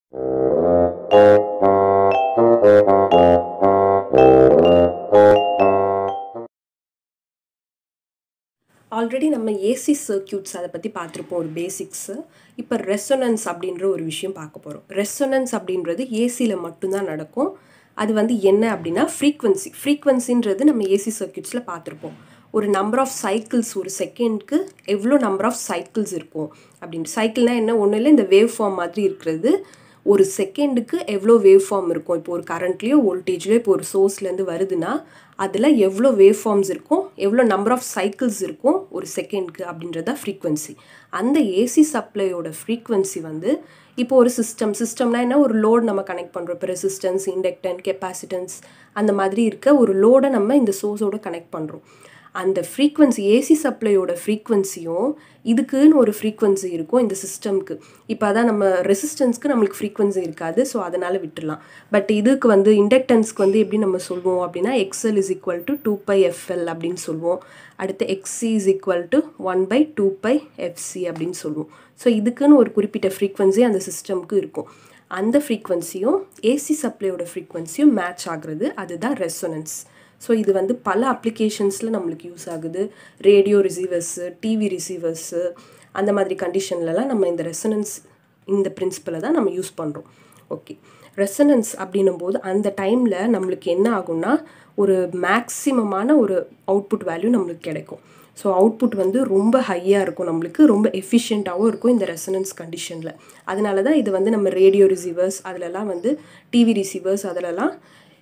already நம்ம AC circuits அதை பற்றி பார்த்துருப்போம் ஒரு பேசிக்ஸு இப்போ ரெசொனன்ஸ் அப்படின்ற ஒரு விஷயம் பார்க்க போகிறோம் ரெசொனன்ஸ் அப்படின்றது ஏசியில் மட்டும்தான் நடக்கும் அது வந்து என்ன அப்படின்னா ஃப்ரீக்வன்சி ஃப்ரீக்வன்சின்றது நம்ம ஏசி சர்க்யூட்ஸில் பார்த்துருப்போம் ஒரு நம்பர் ஆஃப் சைக்கிள்ஸ் ஒரு செகண்ட்க்கு எவ்வளோ நம்பர் ஆஃப் சைக்கிள்ஸ் இருக்கும் அப்படின்ட்டு சைக்கிள்னால் என்ன ஒன்றும் இல்லை இந்த வேவ் ஃபார்ம் மாதிரி இருக்கிறது ஒரு செகண்டுக்கு எவ்வளோ வேவ் ஃபார்ம் இருக்கும் இப்போ ஒரு கரண்ட்லேயோ வோல்டேஜ்லையோ இப்போ ஒரு சோர்ஸ்லேருந்து வருதுன்னா அதில் எவ்வளோ வேவ் ஃபார்ம்ஸ் இருக்கும் எவ்வளோ நம்பர் ஆஃப் சைக்கிள்ஸ் இருக்கும் ஒரு செகண்ட்க்கு அப்படின்றத ஃப்ரீக்வன்சி அந்த ஏசி சப்ளையோட ஃப்ரீக்வன்சி வந்து இப்போ ஒரு சிஸ்டம் சிஸ்டம்னா என்ன ஒரு லோட் நம்ம கனெக்ட் பண்ணுறோம் இப்போ ரெசிஸ்டன்ஸ் இண்டக்டன் கெப்பாசிட்டன்ஸ் அந்த மாதிரி இருக்க ஒரு லோடை நம்ம இந்த சோர்ஸோட கனெக்ட் பண்ணுறோம் அந்த ஃப்ரீக்வன்சி ஏசி சப்ளையோட ஃப்ரீக்வன்சியும் இதுக்குன்னு ஒரு ஃப்ரீக்வன்சி இருக்கும் இந்த சிஸ்டம்க்கு இப்போ அதான் நம்ம ரெசிஸ்டன்ஸ்க்கு நம்மளுக்கு ஃப்ரீக்வன்சி இருக்காது ஸோ அதனால் விட்டுடலாம் பட் இதுக்கு வந்து இண்டக்டன்ஸ்க்கு வந்து எப்படி நம்ம சொல்லுவோம் அப்படின்னா XL is equal to two pi FL அப்படின்னு சொல்லுவோம் அடுத்து XC is equal to one by two pi FC அப்படின்னு சொல்லுவோம் ஸோ இதுக்குன்னு ஒரு குறிப்பிட்ட ஃப்ரீக்வன்சி அந்த சிஸ்டம்க்கு இருக்கும் அந்த ஃப்ரீக்வன்சியும் ஏசி சப்ளையோட ஃப்ரீக்வன்சியும் மேட்ச் ஆகுறது அதுதான் ரெசொனன்ஸ் ஸோ இது வந்து பல அப்ளிகேஷன்ஸில் நம்மளுக்கு யூஸ் ஆகுது ரேடியோ ரிசீவர்ஸு டிவி ரிசீவர்ஸு அந்த மாதிரி கண்டிஷன்லலாம் நம்ம இந்த ரெசனன்ஸ் இந்த பிரின்சிபலை தான் நம்ம யூஸ் பண்ணுறோம் ஓகே ரெசனன்ஸ் அப்படின்னும் போது அந்த டைமில் நம்மளுக்கு என்ன ஆகும்னா ஒரு மேக்ஸிமமான ஒரு அவுட்புட் வேல்யூ நம்மளுக்கு கிடைக்கும் ஸோ அவுட்புட் வந்து ரொம்ப ஹையாக இருக்கும் நம்மளுக்கு ரொம்ப எஃபிஷியண்ட்டாகவும் இருக்கும் இந்த ரெசனன்ஸ் கண்டிஷனில் அதனால தான் இது வந்து நம்ம ரேடியோ ரிசீவர்ஸ் அதிலலாம் வந்து டிவி ரிசீவர்ஸ் அதிலலாம்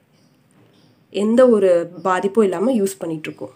எந்த ஒரு பாதிப்பும் இல்லாமல் யூஸ் பண்ணிகிட்ருக்கோம்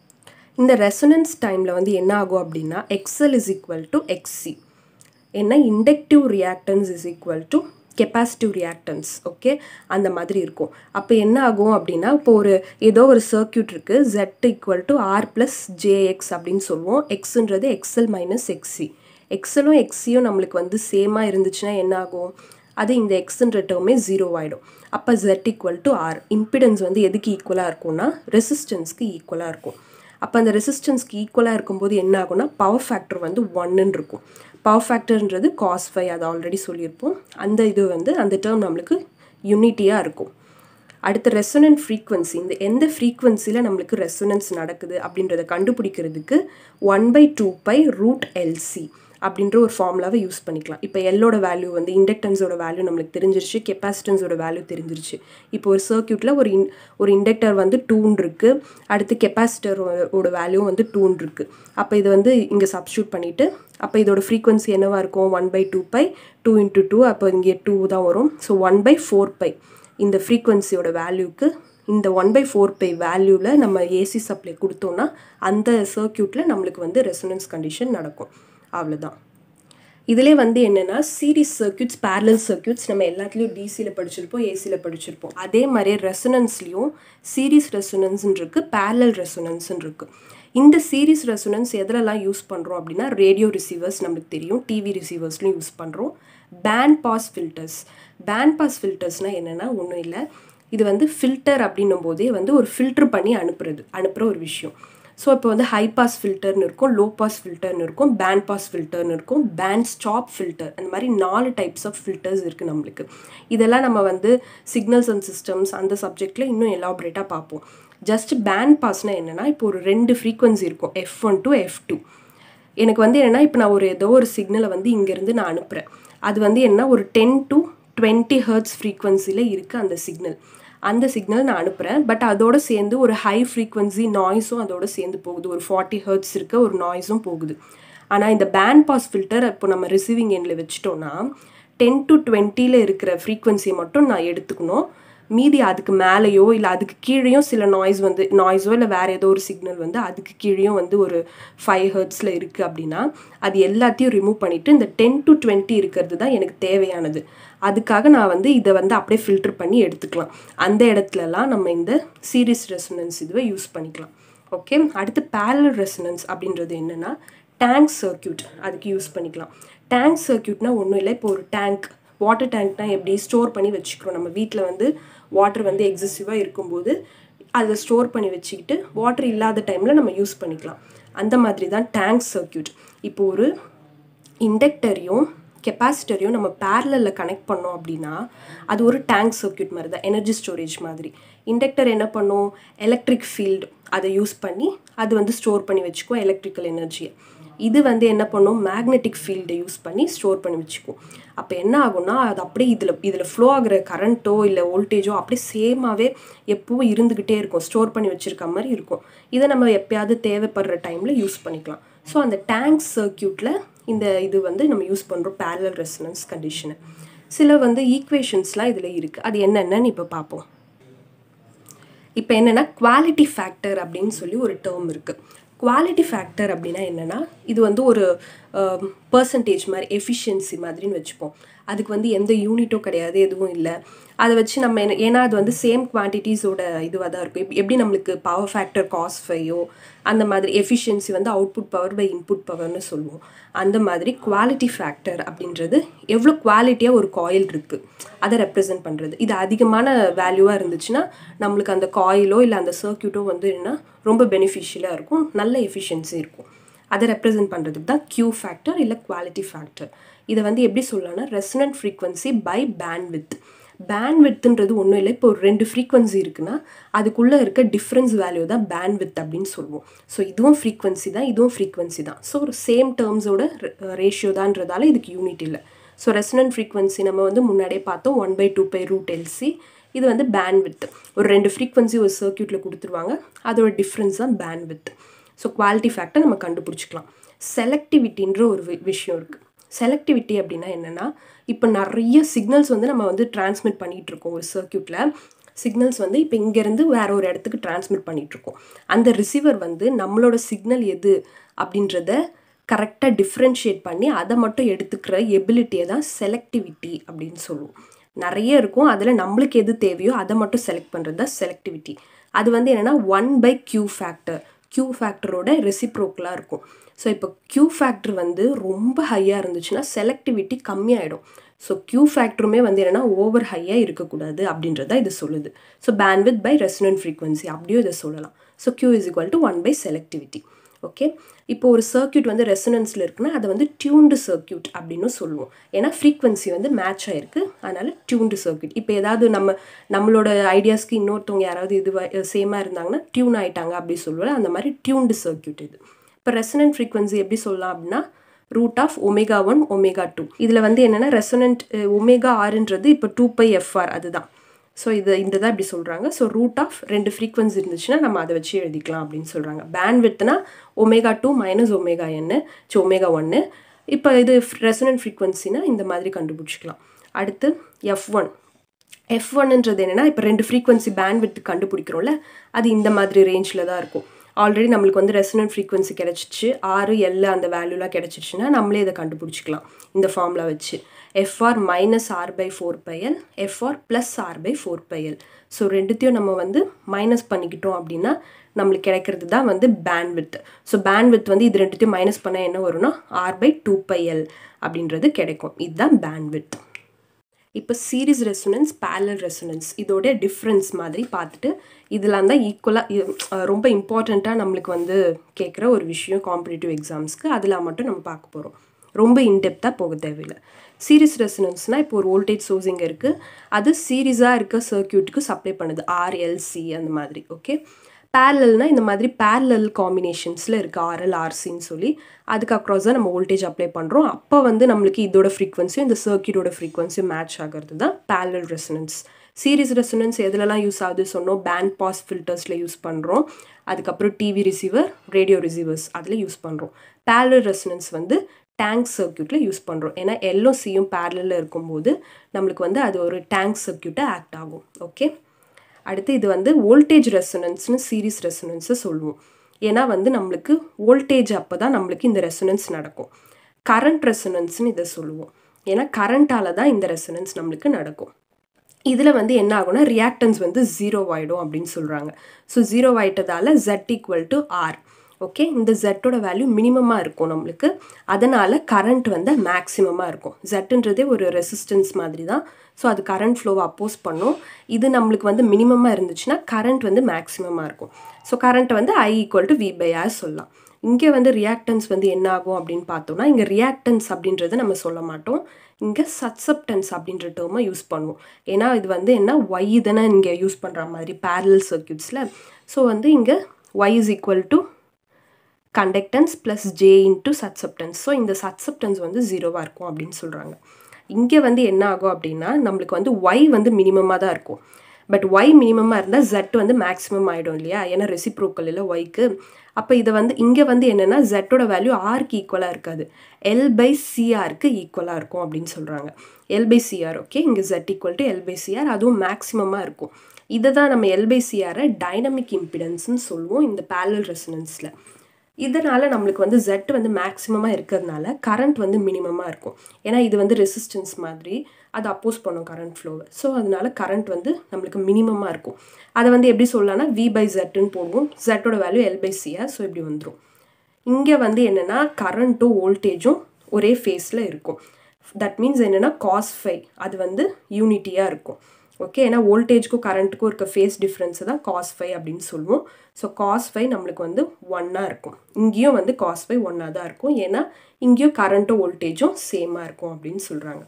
இந்த ரெசனன்ஸ் டைமில் வந்து என்ன ஆகும் அப்படின்னா XL is equal to XC என்ன inductive reactance is equal to capacitive reactance okay அந்த மாதிரி இருக்கும் அப்போ என்ன ஆகும் அப்படின்னா இப்போ ஒரு ஏதோ ஒரு சர்க்கியூட் இருக்குது Z equal to R plus JX அப்படின்னு சொல்லுவோம் எக்ஸுன்றது எக்ஸல் மைனஸ் எக்ஸி எக்ஸலும் எக்ஸியும் நம்மளுக்கு வந்து சேமாக இருந்துச்சுன்னா என்ன ஆகும் அது இந்த எக்ஸுன்ற டேர்மே ஜீரோ ஆகிடும் அப்போ Z equal to R impedance வந்து எதுக்கு ஈக்குவலாக இருக்கும்னா ரெசிஸ்டன்ஸ்க்கு ஈக்குவலாக இருக்கும் அப்போ அந்த ரெசிஸ்டன்ஸ்க்கு ஈக்குவலாக இருக்கும்போது என்ன ஆகும்னா பவர் ஃபேக்டர் வந்து ஒன்னுன்னு இருக்கும் பவர் ஃபேக்டர்ன்றது காஸ் ஃபை அதை ஆல்ரெடி சொல்லியிருப்போம் அந்த இது வந்து அந்த டேர்ம் நம்மளுக்கு யூனிட்டியாக இருக்கும் அடுத்த ரெசனன்ட் ஃப்ரீக்வன்சி இந்த எந்த ஃப்ரீக்வன்சியில் நம்மளுக்கு ரெசனன்ஸ் நடக்குது அப்படின்றத கண்டுபிடிக்கிறதுக்கு one by two pi root LC அப்படின்ற ஒரு ஃபார்முலாவை யூஸ் பண்ணிக்கலாம் இப்போ எல்லோட வேல்யூ வந்து இண்டக்டன்ஸோட வேல்யூ நம்மளுக்கு தெரிஞ்சிருச்சு கெப்பாசிட்டன்ஸோட வேல்யூ தெரிஞ்சிருச்சு இப்போ ஒரு சர்க்கியூட்டில் ஒரு இன் ஒரு இண்டக்டர் வந்து டூன் இருக்குது அடுத்து கெப்பாசிட்டரோட வேல்யூ வந்து டூன் இருக்குது அப்போ இது வந்து இங்கே சப்ஸ்டியூட் பண்ணிவிட்டு அப்போ இதோட ஃப்ரீக்வன்சி என்னவாக இருக்கும் one by two pi two into two அப்போ இங்கே டூ தான் வரும் so one by four pi இந்த ஃப்ரீக்வன்சியோட வேல்யூக்கு இந்த ஒன் பை ஃபோர் பை வேல்யூவில் நம்ம ஏசி சப்ளை கொடுத்தோன்னா அந்த சர்க்கியூட்டில் நம்மளுக்கு வந்து ரெசனன்ஸ் கண்டிஷன் நடக்கும் அவ்வளோதான் இதிலே வந்து என்னென்னா சீரிஸ் சர்க்கியூட்ஸ் பேரலல் சர்க்கியூட்ஸ் நம்ம எல்லாத்துலேயும் டிசியில் படிச்சிருப்போம் ஏசியில் படிச்சிருப்போம் அதே மாதிரியே ரெசனன்ஸ்லேயும் சீரிஸ் ரெசனன்ஸ்ன்னு இருக்குது பேரலல் ரெசனன்ஸ்ன்னு இருக்குது இந்த சீரிஸ் ரெசனன்ஸ் எதிலெல்லாம் யூஸ் பண்ணுறோம் அப்படின்னா ரேடியோ ரிசீவர்ஸ் நம்மளுக்கு தெரியும் டிவி ரிசீவர்ஸ்லையும் யூஸ் பண்ணுறோம் band pass filters band pass ஃபில்டர்ஸ்னால் என்னென்னா ஒன்றும் இல்லை இது வந்து ஃபில்டர் அப்படின்னும் போதே வந்து ஒரு ஃபில்டர் பண்ணி அனுப்புறது அனுப்புகிற ஒரு விஷயம் ஸோ இப்போ வந்து ஹை பாஸ் ஃபில்டர்னு இருக்கும் லோ பாஸ் ஃபில்டர்னு இருக்கும் பேண்ட் பாஸ் ஃபில்டர்னு இருக்கும் பேண்ட் ஸ்டாப் ஃபில்டர் அந்த மாதிரி நாலு டைப்ஸ் ஆஃப் ஃபில்டர்ஸ் இருக்குது நம்மளுக்கு இதெல்லாம் நம்ம வந்து சிக்னல்ஸ் அண்ட் சிஸ்டம்ஸ் அந்த சப்ஜெக்டில் இன்னும் எலாபரேட்டாக பார்ப்போம் ஜஸ்ட் பேண்ட் பாஸ்னால் என்னென்னா இப்போ ஒரு ரெண்டு ஃப்ரீக்வன்சி இருக்கும் F one to F two எனக்கு வந்து என்னென்னா இப்போ நான் ஒரு ஏதோ ஒரு சிக்னலை வந்து இங்கேருந்து நான் அனுப்புகிறேன் அது வந்து என்ன ஒரு டென் டு டுவெண்ட்டி ஹர்ட்ஸ் ஃப்ரீக்வன்சியில் இருக்குது அந்த சிக்னல் அந்த சிக்னல் நான் அனுப்புகிறேன் பட் அதோட சேர்ந்து ஒரு ஹை ஃப்ரீக்வன்சி நாய்ஸும் அதோட சேர்ந்து போகுது ஒரு ஃபார்ட்டி ஹர்ட்ஸ் இருக்க ஒரு நாய்ஸும் போகுது ஆனால் இந்த பேண்ட் பாஸ் ஃபில்டர் இப்போ நம்ம ரிசீவிங் எண்டில் வச்சிட்டோன்னா டென் டு டுவெண்ட்டியில் இருக்கிற ஃப்ரீக்வன்சியை மட்டும் நான் எடுத்துக்கணும் மீதி அதுக்கு மேலேயோ இல்லை அதுக்கு கீழேயும் சில நாய்ஸ் வந்து நாய்ஸோ இல்லை வேறு ஏதோ ஒரு சிக்னல் வந்து அதுக்கு கீழேயும் வந்து ஒரு ஃபைவ் ஹர்ட்ஸில் இருக்குது அப்படின்னா அது எல்லாத்தையும் ரிமூவ் பண்ணிவிட்டு இந்த டென் டு டுவெண்ட்டி இருக்கிறது தான் எனக்கு தேவையானது அதுக்காக நான் வந்து இதை வந்து அப்படியே ஃபில்டர் பண்ணி எடுத்துக்கலாம் அந்த இடத்துலலாம் நம்ம இந்த சீரிஸ் ரெசனன்ஸ் இதுவை யூஸ் பண்ணிக்கலாம் ஓகே அடுத்து பேரல் ரெசனன்ஸ் அப்படின்றது என்னென்னா டேங்க் சர்க்கியூட் அதுக்கு யூஸ் பண்ணிக்கலாம் டேங்க் சர்க்கியூட்னா ஒன்றும் இல்லை இப்போ ஒரு டேங்க் வாட்டர் டேங்க்னால் எப்படி ஸ்டோர் பண்ணி வச்சுக்கிறோம் நம்ம வீட்டில் வந்து வாட்டர் வந்து எக்ஸசிவாக இருக்கும்போது அதை ஸ்டோர் பண்ணி வச்சுக்கிட்டு வாட்டர் இல்லாத டைமில் நம்ம யூஸ் பண்ணிக்கலாம் அந்த மாதிரி தான் டேங்க் சர்க்கியூட் இப்போ ஒரு இண்டக்டரையும் கெப்பாசிட்டரையும் நம்ம பேரலில் கனெக்ட் பண்ணோம் அப்படின்னா அது ஒரு டேங்க் சர்க்கியூட் மாதிரி தான் எனர்ஜி ஸ்டோரேஜ் மாதிரி இண்டக்டர் என்ன பண்ணும் எலக்ட்ரிக் ஃபீல்டு அதை யூஸ் பண்ணி அது வந்து ஸ்டோர் பண்ணி வச்சுக்கும் எலக்ட்ரிக்கல் எனர்ஜியை இது வந்து என்ன பண்ணும் மேக்னெட்டிக் ஃபீல்டை யூஸ் பண்ணி ஸ்டோர் பண்ணி வச்சுக்கும் அப்போ என்ன ஆகும்னா அது அப்படியே இதில் இதில் ஃப்ளோ ஆகிற கரண்ட்டோ இல்லை வோல்டேஜோ அப்படியே சேமாகவே எப்பவும் இருந்துக்கிட்டே இருக்கும் ஸ்டோர் பண்ணி வச்சுருக்க மாதிரி இருக்கும் இதை நம்ம எப்பயாவது தேவைப்படுற டைமில் யூஸ் பண்ணிக்கலாம் ஸோ அந்த டேங்க் சர்க்கியூட்டில் இந்த இது வந்து நம்ம யூஸ் பண்ணுறோம் பேரலல் ரெசனன்ஸ் கண்டிஷனு சில வந்து ஈக்குவேஷன்ஸ்லாம் இதில் இருக்குது அது என்னென்னு இப்போ பார்ப்போம் இப்போ என்னென்னா குவாலிட்டி ஃபேக்டர் அப்படின்னு சொல்லி ஒரு டேர்ம் இருக்குது குவாலிட்டி ஃபேக்டர் அப்படின்னா என்னென்னா இது வந்து ஒரு பர்சன்டேஜ் மாதிரி எஃபிஷியன்சி மாதிரின்னு வச்சுப்போம் அதுக்கு வந்து எந்த யூனிட்டோ கிடையாது எதுவும் இல்லை அதை வச்சு நம்ம என்ன ஏன்னா அது வந்து சேம் குவான்டிட்டிஸோட இதுவாக தான் இருக்கும் எப்படி நம்மளுக்கு பவர் ஃபேக்டர் காஸ் ஃபையோ அந்த மாதிரி எஃபிஷியன்சி வந்து அவுட்புட் பவர் பை இன்புட் பவர்னு சொல்லுவோம் அந்த மாதிரி குவாலிட்டி ஃபேக்டர் அப்படின்றது எவ்வளோ குவாலிட்டியாக ஒரு காயில் இருக்குது அதை ரெப்ரசென்ட் பண்ணுறது இது அதிகமான வேல்யூவாக இருந்துச்சுன்னா நம்மளுக்கு அந்த காயிலோ இல்லை அந்த சர்க்கியூட்டோ வந்து என்ன ரொம்ப பெனிஃபிஷியலாக இருக்கும் நல்ல எஃபிஷியன்சி இருக்கும் அதை ரெப்ரசென்ட் பண்ணுறதுக்கு தான் க்யூ ஃபேக்டர் இல்லை குவாலிட்டி ஃபேக்டர் இதை வந்து எப்படி சொல்லலாம்னா ரெசனன்ட் ஃப்ரீக்வன்சி பை பேண்ட்வித் பேண்ட்வித்துன்றது ஒன்றும் இல்லை இப்போ ஒரு ரெண்டு ஃப்ரீக்வன்சி இருக்குன்னா அதுக்குள்ளே இருக்க டிஃப்ரென்ஸ் வேல்யூ தான் பேண்ட்வித் அப்படின்னு சொல்லுவோம் ஸோ இதுவும் ஃப்ரீக்வன்சி தான் இதுவும் ஃப்ரீக்வன்சி தான் ஸோ ஒரு சேம் டேர்ம்ஸோட ரேஷியோ தான்றதால இதுக்கு யூனிட் இல்லை ஸோ ரெசனன்ட் ஃப்ரீக்வன்சி நம்ம வந்து முன்னாடியே பார்த்தோம் one by two pi root LC இது வந்து பேண்ட்வித் ஒரு ரெண்டு ஃப்ரீக்வன்சி ஒரு சர்க்கியூட்டில் கொடுத்துருவாங்க அதோட டிஃப்ரென்ஸ் தான் பேண்ட்வித் ஸோ குவாலிட்டி ஃபேக்டர் நம்ம கண்டுபிடிச்சிக்கலாம் செலக்டிவிட்டின்ற ஒரு விஷயம் இருக்குது செலக்டிவிட்டி அப்படின்னா என்னென்னா இப்போ நிறைய சிக்னல்ஸ் வந்து நம்ம வந்து டிரான்ஸ்மிட் பண்ணிகிட்டு இருக்கோம் ஒரு சர்க்கியூட்டில் சிக்னல்ஸ் வந்து இப்போ இங்கேருந்து வேற ஒரு இடத்துக்கு டிரான்ஸ்மிட் பண்ணிகிட்ருக்கோம் அந்த ரிசீவர் வந்து நம்மளோட சிக்னல் எது அப்படின்றத கரெக்டாக டிஃப்ரென்ஷியேட் பண்ணி அதை மட்டும் எடுத்துக்கிற எபிலிட்டியை தான் செலக்டிவிட்டி அப்படின்னு சொல்லுவோம் நிறைய இருக்கும் அதில் நம்மளுக்கு எது தேவையோ அதை மட்டும் செலக்ட் பண்ணுறது தான் செலக்டிவிட்டி அது வந்து என்னென்னா one by Q factor Q ஃபேக்டரோட ரெசிப்ரோக்கலாக இருக்கும் ஸோ இப்போ க்யூ ஃபேக்டர் வந்து ரொம்ப ஹையாக இருந்துச்சுன்னா செலக்டிவிட்டி கம்மியாயிடும் ஸோ க்யூ ஃபேக்டருமே வந்து என்னென்னா ஓவர் ஹையாக இருக்கக்கூடாது அப்படின்றத இது சொல்லுது so bandwidth by resonant frequency அப்படியும் இதை சொல்லலாம் so Q is equal to one by selectivity okay இப்போ ஒரு சர்க்கியூட் வந்து ரெசனன்ஸில் இருக்குன்னா அதை வந்து டியூன்டு சர்க்கியூட் அப்படின்னு சொல்லுவோம் ஏன்னா ஃப்ரீக்வன்சி வந்து மேட்ச் ஆகிருக்கு அதனால் டியூன்டு சர்க்கியூட் இப்போ ஏதாவது நம்ம நம்மளோட ஐடியாஸ்க்கு இன்னொருத்தவங்க யாராவது இது சேமாக இருந்தாங்கன்னா டியூன் ஆகிட்டாங்க அப்படி சொல்லுவோம் அந்த மாதிரி டியூன்டு சர்க்கியூட் இது இப்போ ரெசனன்ட் ஃப்ரீக்வன்சி எப்படி சொல்லலாம் அப்படின்னா root of omega one omega two இதில் வந்து என்னென்னா ரெசனன்ட் ஒமேகா ஆறுன்றது இப்போ டூ பை எஃப்ஆர் அதுதான் ஸோ இது இந்த தான் இப்படி சொல்கிறாங்க ஸோ ரூட் ஆஃப் ரெண்டு ஃப்ரீக்வன்சி இருந்துச்சுன்னா நம்ம அதை வச்சு எழுதிக்கலாம் அப்படின்னு சொல்கிறாங்க பேண்ட் வித்னா ஒமேகா டூ மைனஸ் ஒமேகா என்னு ஸோ ஒமேகா ஒன்று இப்போ இது ரெசனன்ட் ஃப்ரீக்வன்சினா இந்த மாதிரி கண்டுபிடிச்சிக்கலாம் அடுத்து எஃப் ஒன் எஃப் ஒன்ன்றது என்னென்னா இப்போ ரெண்டு ஃப்ரீக்வன்சி பேண்ட் வித்து கண்டுபிடிக்கிறோம்ல அது இந்த மாதிரி ரேஞ்சில் தான் இருக்கும் ஆல்ரெடி நம்மளுக்கு வந்து ரெசனன்ட் ஃப்ரீக்வன்சி கிடச்சிச்சு ஆறு எல் அந்த வேல்யூலாம் கிடச்சிச்சுன்னா நம்மளே இதை கண்டுபிடிச்சிக்கலாம் இந்த ஃபார்முலா வச்சு F R minus R by four pi L F R plus R by four pi L so ரெண்டுத்தையும் நம்ம வந்து மைனஸ் பண்ணிக்கிட்டோம் அப்படின்னா நம்மளுக்கு கிடைக்கிறது தான் வந்து பேண்ட்வித் ஸோ பேண்ட்வித் வந்து இது ரெண்டுத்தையும் மைனஸ் பண்ணால் என்ன வரும்னா ஆர் பை டூ பைஎல் அப்படின்றது கிடைக்கும் இதுதான் பேண்ட்வித் இப்போ சீரிஸ் ரெசனன்ஸ் பேரலல் ரெசனன்ஸ் இதோட டிஃப்ரென்ஸ் மாதிரி பார்த்துட்டு இதெல்லாம் தான் ஈக்குவலாக ரொம்ப இம்பார்ட்டண்ட்டாக நம்மளுக்கு வந்து கேட்குற ஒரு விஷயம் காம்படிட்டிவ் எக்ஸாம்ஸ்க்கு அதெல்லாம் மட்டும் நம்ம பார்க்க போகிறோம் ரொம்ப இன்டெப்த்தாக போக தேவையில்லை சீரிஸ் ரெசனன்ஸ்னால் இப்போ ஒரு வோல்டேஜ் சோர்ஸ் இங்கே இருக்குது அது சீரியஸாக இருக்க சர்க்கியூட்டுக்கு சப்ளை பண்ணுது ஆர்எல்சி அந்த மாதிரி ஓகே பேரலல்னால் இந்த மாதிரி பேரலல் காம்பினேஷன்ஸில் இருக்குது ஆர்எல் ஆர்சின்னு சொல்லி அதுக்கு அக்ராஸ் தான் நம்ம வோல்டேஜ் அப்ளை பண்ணுறோம் அப்போ வந்து நம்மளுக்கு இதோட ஃப்ரீக்வன்சியும் இந்த சர்க்கியூட்டோட ஃப்ரீக்வன்சியும் மேட்ச் ஆகிறது தான் பேரலல் ரெசனன்ஸ் சீரிஸ் ரெசனன்ஸ் எதுலலாம் யூஸ் ஆகுது சொன்னோம் பேண்ட் பாஸ் ஃபில்டர்ஸில் யூஸ் பண்ணுறோம் அதுக்கப்புறம் டிவி ரிசீவர் ரேடியோ ரிசீவர்ஸ் அதில் யூஸ் பண்ணுறோம் பேரலல் ரெசனன்ஸ் வந்து டேங்க் சர்க்கியூட்டில் யூஸ் பண்ணுறோம் ஏன்னா எல்லும் சியும் பேரலில் இருக்கும்போது நம்மளுக்கு வந்து அது ஒரு டேங்க் சர்க்கியூட்டாக ஆக்ட் ஆகும் ஓகே அடுத்து இது வந்து வோல்டேஜ் ரெசனன்ஸ்னு சீரிஸ் ரெசனன்ஸை சொல்லுவோம் ஏன்னா வந்து நம்மளுக்கு வோல்டேஜ் அப்போ தான் நம்மளுக்கு இந்த ரெசனன்ஸ் நடக்கும் கரண்ட் ரெசனன்ஸ்னு இதை சொல்லுவோம் ஏன்னா கரண்ட்டால் தான் இந்த ரெசனன்ஸ் நம்மளுக்கு நடக்கும் இதில் வந்து என்ன ஆகும்னா ரியாக்டன்ஸ் வந்து ஜீரோ ஆகிடும் அப்படின்னு சொல்கிறாங்க ஸோ ஜீரோ ஆகிட்டதால Z equal to R okay இந்த ஜெட்டோட வேல்யூ மினிமமாக இருக்கும் நம்மளுக்கு அதனால் கரண்ட் வந்து மேக்ஸிமமாக இருக்கும் ஜெட்டுன்றதே ஒரு ரெசிஸ்டன்ஸ் மாதிரி தான் ஸோ அது கரண்ட் ஃப்ளோவை அப்போஸ் பண்ணும் இது நம்மளுக்கு வந்து மினிமமாக இருந்துச்சுன்னா கரண்ட் வந்து மேக்ஸிமமாக இருக்கும் ஸோ கரண்ட்டை வந்து I equal to V by R சொல்லலாம் இங்கே வந்து ரியாக்டன்ஸ் வந்து என்ன ஆகும் அப்படின்னு பார்த்தோம்னா இங்கே ரியாக்டன்ஸ் அப்படின்றத நம்ம சொல்ல மாட்டோம் இங்கே சப்சப்டன்ஸ் அப்படின்ற டேர்மை யூஸ் பண்ணுவோம் ஏன்னா இது வந்து என்ன ஒய் தானே இங்கே யூஸ் பண்ணுற மாதிரி பேரலல் சர்க்கியூட்ஸில் ஸோ வந்து இங்கே Y is equal to conductance plus J into susceptance so இந்த சப்சப்டன்ஸ் வந்து ஜீரோவாக இருக்கும் அப்படின்னு சொல்கிறாங்க இங்கே வந்து என்ன ஆகும் அப்படின்னா நம்மளுக்கு வந்து ஒய் வந்து மினிமமாக தான் இருக்கும் பட் ஒய் மினிமமாக இருந்தால் ஜெட் வந்து மேக்ஸிமம் ஆகிடும் இல்லையா ஏன்னா ரெசிப்ரோக்கல் இல்லை ஒய்க்கு அப்போ இதை வந்து இங்கே வந்து என்னென்னா ஜெட்டோட வேல்யூ ஆருக்கு ஈக்குவலாக இருக்காது எல் பை சிஆருக்கு ஈக்குவலாக இருக்கும் அப்படின்னு சொல்கிறாங்க எல் பை சிஆர் ஓகே இங்கே Z equal to L by CR அதுவும் மேக்ஸிமமாக இருக்கும் இதை தான் நம்ம எல் பை சிஆரை டைனமிக் இம்பிடன்ஸ்னு சொல்லுவோம் இந்த பேரல் ரெசனன்ஸில் இதனால் நம்மளுக்கு வந்து ஜெட் வந்து மேக்ஸிமமாக இருக்கிறதுனால கரண்ட் வந்து மினிமமாக இருக்கும் ஏன்னா இது வந்து ரெசிஸ்டன்ஸ் மாதிரி அது அப்போஸ் பண்ணும் கரண்ட் ஃப்ளோவை ஸோ அதனால கரண்ட் வந்து நம்மளுக்கு மினிமமாக இருக்கும் அதை வந்து எப்படி சொல்லலாம்னா வி பை ஜெட்டுன்னு போடுவோம் ஜெட்டோட value L by CR so இப்படி வந்துடும் இங்கே வந்து என்னென்னா கரண்ட்டும் வோல்டேஜும் ஒரே ஃபேஸில் இருக்கும் தட் மீன்ஸ் என்னென்னா காஸ் ஃபை அது வந்து யூனிட்டியாக இருக்கும் ஓகே ஏன்னா வோல்டேஜ்க்கும் கரண்ட்டுக்கும் இருக்க ஃபேஸ் டிஃப்ரென்ஸை தான் காஸ் ஃபை அப்படின்னு சொல்லுவோம் ஸோ காஸ் ஃபை நம்மளுக்கு வந்து ஒன்னாக இருக்கும் இங்கேயும் வந்து காஸ் ஃபை ஒன்னாக தான் இருக்கும் ஏன்னா இங்கேயும் கரண்ட்டும் வோல்டேஜும் சேமாக இருக்கும் அப்படின்னு சொல்கிறாங்க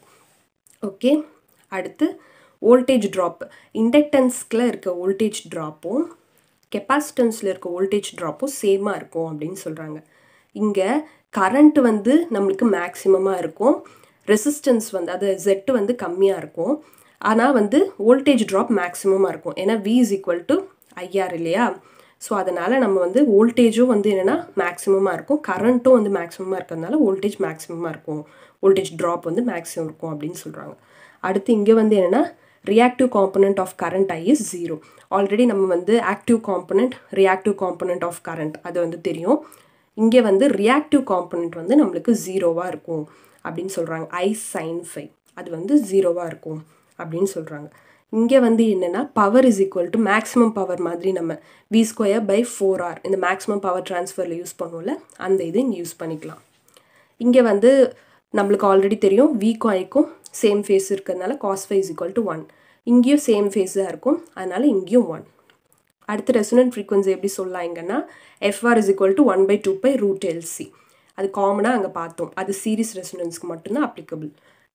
ஓகே அடுத்து வோல்டேஜ் ட்ராப் இண்டக்டன்ஸ்கில் இருக்க வோல்டேஜ் ட்ராப்பும் கெப்பாசிட்டன்ஸில் இருக்க வோல்டேஜ் ட்ராப்பும் சேமாக இருக்கும் அப்படின்னு சொல்கிறாங்க இங்கே கரண்ட் வந்து நம்மளுக்கு மேக்ஸிமமாக இருக்கும் ரெசிஸ்டன்ஸ் வந்து அது ஜெட்டு வந்து கம்மியாக இருக்கும் ஆனால் வந்து வோல்டேஜ் ட்ராப் மேக்ஸிமமாக இருக்கும் ஏன்னா V is equal to I R இல்லையா ஸோ அதனால் நம்ம வந்து வோல்டேஜும் வந்து என்னென்னா மேக்ஸிமமாக இருக்கும் கரண்ட்டும் வந்து மேக்ஸிமமாக இருக்கிறதுனால வோல்டேஜ் மேக்ஸிமமாக இருக்கும் வோல்டேஜ் ட்ராப் வந்து மேக்ஸிமம் இருக்கும் அப்படின்னு சொல்கிறாங்க அடுத்து இங்கே வந்து என்னென்னா reactive component of current I is zero already நம்ம வந்து active component reactive component of current அது வந்து தெரியும் இங்கே வந்து ரியாக்டிவ் காம்பனண்ட் வந்து நம்மளுக்கு ஜீரோவாக இருக்கும் அப்படின்னு சொல்கிறாங்க ஐ சைன் ஃபை அது வந்து ஜீரோவாக இருக்கும் அப்படின்னு சொல்கிறாங்க இங்கே வந்து என்னென்னா power is equal to maximum power மாதிரி நம்ம V square by four R இந்த மேக்ஸிமம் பவர் ட்ரான்ஸ்ஃபரில் யூஸ் பண்ணுவோம்ல அந்த இது இங்கே யூஸ் பண்ணிக்கலாம் இங்கே வந்து நம்மளுக்கு ஆல்ரெடி தெரியும் வீக்கும் ஐக்கும் சேம் ஃபேஸ் இருக்கிறதுனால cos phi is equal to one இங்கேயும் சேம் ஃபேஸ் தான் இருக்கும் அதனால் இங்கேயும் ஒன் அடுத்து ரெசனன்ட் ஃப்ரீக்வன்சி எப்படி சொல்லலாம் இங்கன்னா F R is equal to one by two pi root L C அது காமனாக அங்கே பார்த்தோம் அது சீரிஸ் ரெசனன்ஸ்க்கு மட்டும்தான் அப்ளிகபிள்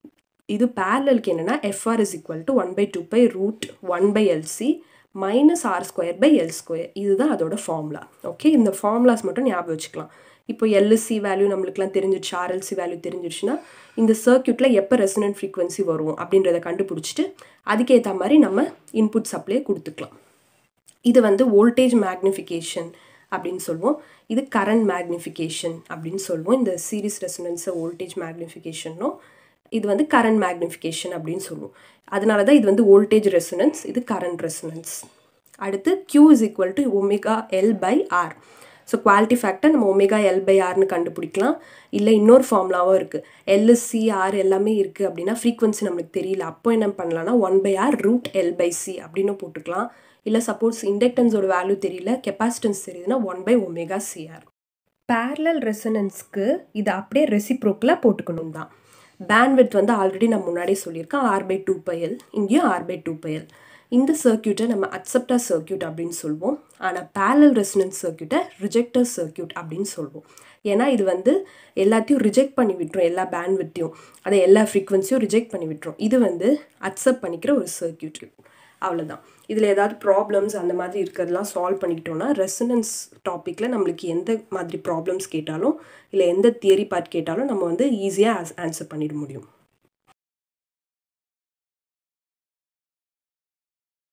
இது பேரலுக்கு என்னென்னா F R is equal to one by two pi root one by L C minus R square by L square இதுதான் அதோட ஃபார்முலா ஓகே இந்த ஃபார்முலாஸ் மட்டும் ஞாபகம் வச்சுக்கலாம் இப்போ எல்எஸ்சி வேல்யூ நம்மளுக்குலாம் தெரிஞ்சிடுச்சு ஆர்எல்சி வேல்யூ தெரிஞ்சிடுச்சுன்னா இந்த சர்க்கியூட்டில் எப்போ ரெசனன்ட் ஃப்ரீக்வன்சி வரும் அப்படின்றத கண்டுபிடிச்சிட்டு அதுக்கேற்ற மாதிரி நம்ம இன்புட் சப்ளை கொடுத்துக்கலாம் இது வந்து வோல்டேஜ் மேக்னிஃபிகேஷன் அப்படின்னு சொல்லுவோம் இது கரண்ட் மேக்னிஃபிகேஷன் அப்படின்னு சொல்லுவோம் இந்த சீரிஸ் ரெசனன்ஸை வோல்டேஜ் மேக்னிஃபிகேஷனும் இது வந்து கரண்ட் மேக்னிஃபிகேஷன் அப்படின்னு சொல்லுவோம் அதனால தான் இது வந்து வோல்டேஜ் ரெசனன்ஸ் இது கரண்ட் ரெசனன்ஸ் அடுத்து Q is equal to omega L by R so quality factor நம்ம ஒமேகா எல் பை ஆர்னு கண்டுபிடிக்கலாம் இல்லை இன்னொரு ஃபார்முலாவும் இருக்குது எல்எஸ்சி ஆர் எல்லாமே இருக்குது அப்படின்னா ஃப்ரீக்வன்சி நம்மளுக்கு தெரியல அப்போ என்ன பண்ணலாம்னா one by R root L by C அப்படின்னு போட்டுக்கலாம் இல்லை சப்போஸ் இண்டக்டன்ஸோட வேல்யூ தெரியல கெப்பாசிட்டன்ஸ் தெரியுதுன்னா one by omega C R parallel ரெசனன்ஸ்க்கு இது அப்படியே ரெசிப்ரோக்கில் போட்டுக்கணும் தான் பேண்ட்வித் வந்து ஆல்ரெடி நான் முன்னாடியே சொல்லியிருக்கேன் ஆர் பை டூ பயல் இங்கேயும் ஆர் பை டூ பயல் இந்த சர்க்கியூட்டை நம்ம அக்செப்டர் சர்க்கியூட் அப்படின்னு சொல்லுவோம் ஆனால் பேரலல் ரெசனன்ஸ் சர்க்கியூட்டை ரிஜெக்டர் சர்க்கியூட் அப்படின்னு சொல்லுவோம் ஏன்னா இது வந்து எல்லாத்தையும் ரிஜெக்ட் பண்ணி விட்டுரும் எல்லா பேண்ட்விட்டையும் அதை எல்லா ஃப்ரீக்வன்சியும் ரிஜெக்ட் பண்ணி விட்டுரும் இது வந்து அக்செப்ட் பண்ணிக்கிற ஒரு சர்க்கியூட் அவ்வளோதான் இதில் ஏதாவது ப்ராப்ளம்ஸ் அந்த மாதிரி இருக்கிறதெல்லாம் சால்வ் பண்ணிக்கிட்டோம்னா ரெசனன்ஸ் டாப்பிக்கில் நம்மளுக்கு எந்த மாதிரி ப்ராப்ளம்ஸ் கேட்டாலும் இல்லை எந்த தியரி பார்ட் கேட்டாலும் நம்ம வந்து ஈஸியாக ஆன்சர் பண்ணிட முடியும்